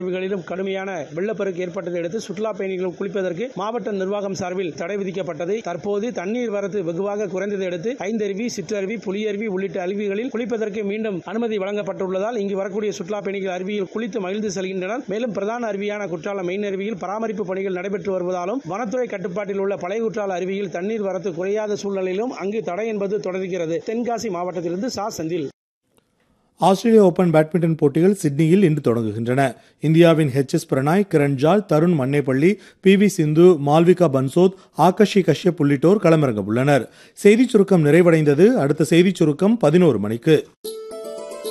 அருவிகளிலும் கடுமையான வெள்ளப்பெருக்கு ஏற்பட்டதை அடுத்து சுற்றுலா பயணிகள் குளிப்பதற்கு மாவட்ட நிர்வாகம் சார்பில் தடை விதிக்கப்பட்டது தற்போது தண்ணீர் வரத்து வெகுவாக குறைந்ததை அடுத்து ஐந்தருவி சிற்றருவி புலியருவி உள்ளிட்ட அருவிகளில் குளிப்பதற்கு மீண்டும் அனுமதி வழங்கப்பட்டுள்ளதால் இங்கு வரக்கூடிய சுற்றுலா பயணிகள் அருவியில் குளித்து மகிழ்ந்து செல்கின்றனர் மேலும் பிரதான அருவியான குற்றாலம் மெயின் அருவியில் பராமரிப்பு பணிகள் நடைபெற்று வருவதாலும் வனத்துறை கட்டுப்பாட்டில் உள்ள பழைய குற்றால அருவியில் தண்ணீர் வரத்து குறையாத சூழ்நிலையிலும் அங்கு தடை என்பது தொடர்கிறது தென்காசி மாவட்டத்திலிருந்து சா செந்தில் ஆஸ்திரேலிய ஓபன் பேட்மிண்டன் போட்டிகள் சிட்னியில் இன்று தொடங்குகின்றன இந்தியாவின் H S Prannoy கிரண்ஜால் Tarun Mannepalli P V சிந்து மால்விகா பன்சோத் ஆகாஷி கஷ்யப் உள்ளிட்டோர் களமிறங்க உள்ளனர் செய்திச் சுருக்கம் நிறைவடைந்தது அடுத்த செய்திச் சுருக்கம் பதினோரு மணிக்கு